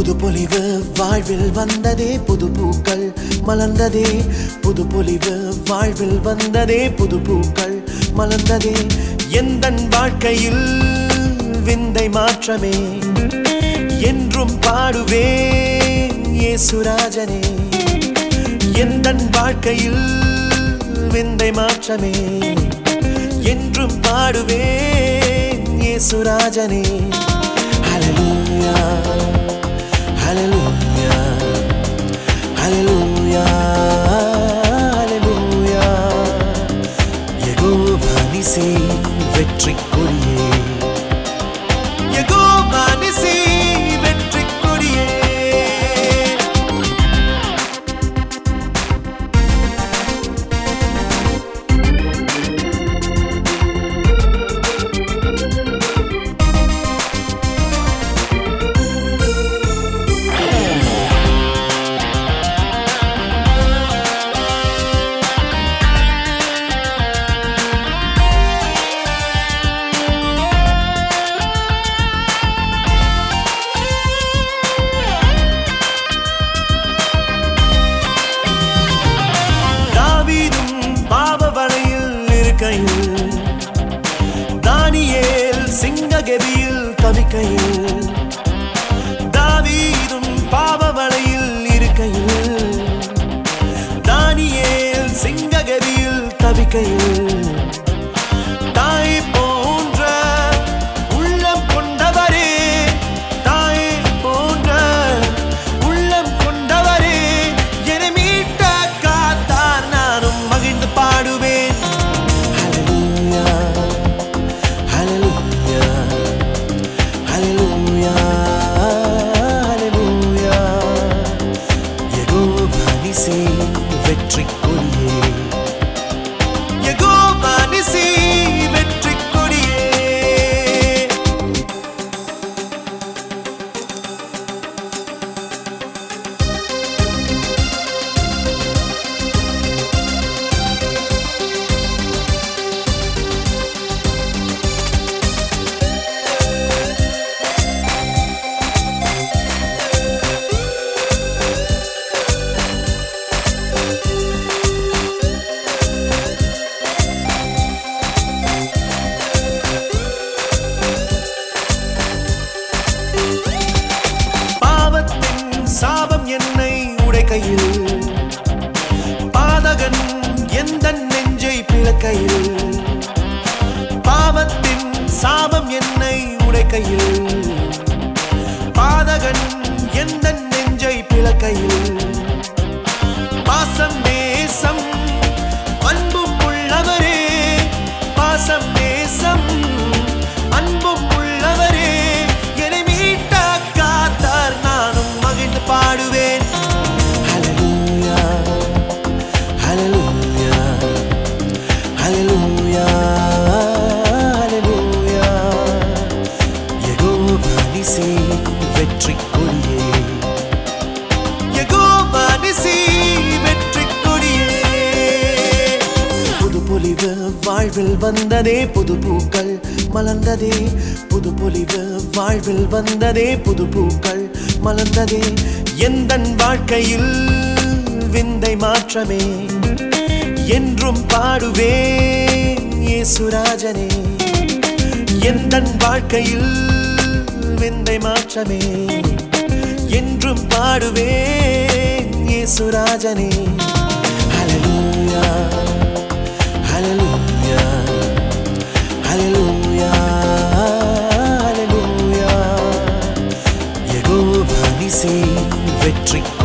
புது பொலிவு வாழ்வில் வந்ததே புது பூக்கள் மலர்ந்ததே புது பொலிவு வாழ்வில் வந்ததே புது பூக்கள் மலர்ந்ததே எந்தன் வாழ்க்கையில் விந்தை மாற்றமே என்றும் பாடுவேன் இயேசுராஜனே எந்தன் வாழ்க்கையில் விந்தை மாற்றமே என்றும் பாடுவேன் இயேசுராஜனே ஹalleluya ஹalleluya ஹalleluya ஹalleluya யெகோவா நிசி வெற்றி கொடியே யெகோவா நிசி வெற்றி கொடியே தாவீதும் பாவ வலையில் இருக்கையில் தானியேல் சிங்ககெபியில் தவிக்கையில் தாவீதும் பாவ வலையில் இருக்கையில் தானியேல் சிங்ககெபியில் தவிக்கையில் தாய் போன்ற உள்ளம் கொண்டவரே தாய் போன்ற உள்ளம் கொண்டவரே என்னை மீட்ட காத்தார் நானும் மகிழ்ந்து பாடுவேன் ஹalleluya ஹalleluya ஹalleluya ஹalleluya யெகோவா நிசி வெற்றி கொடியே யெகோவா நிசி வெற்றி கொடியே பாவத்தின் சாபம் என்னை உடைக்கையில் பாதகன் எந்த நெஞ்சை பிளக்கையில் பாவத்தின் சாபம் என்னை உடைக்கையில் பாதகன் எந்த நெஞ்சை பிளக்கையில் பாசம் நேசம் அன்பும் உள்ளவரே பாசம் நேசம் அன்பும் உள்ளவரே என்னை மீட்ட காத்தார் நானும் மகிழ்ந்து பாடுவேன் ஹalleluya ஹalleluya ஹalleluya ஹalleluya யெகோவா நிசி வெற்றி கொடியே யெகோவா நிசி வெற்றி கொடியே புது பொலிவு வாழ்வில் வந்ததே புது பூக்கள் மலர்ந்ததே புது பொலிவு வாழ்வில் வந்ததே புது பூக்கள் மலர்ந்ததே எந்தன் வாழ்க்கையில் விந்தை மாற்றமே என்றும் பாடுவேன் இயேசுராஜனே எந்தன் வாழ்க்கையில் விந்தை மாற்றமே என்றும் பாடுவேன் இயேசுராஜனே ஹalleluya ஹalleluya ஹalleluya ஹalleluya யெகோவா நிசி வெற்றி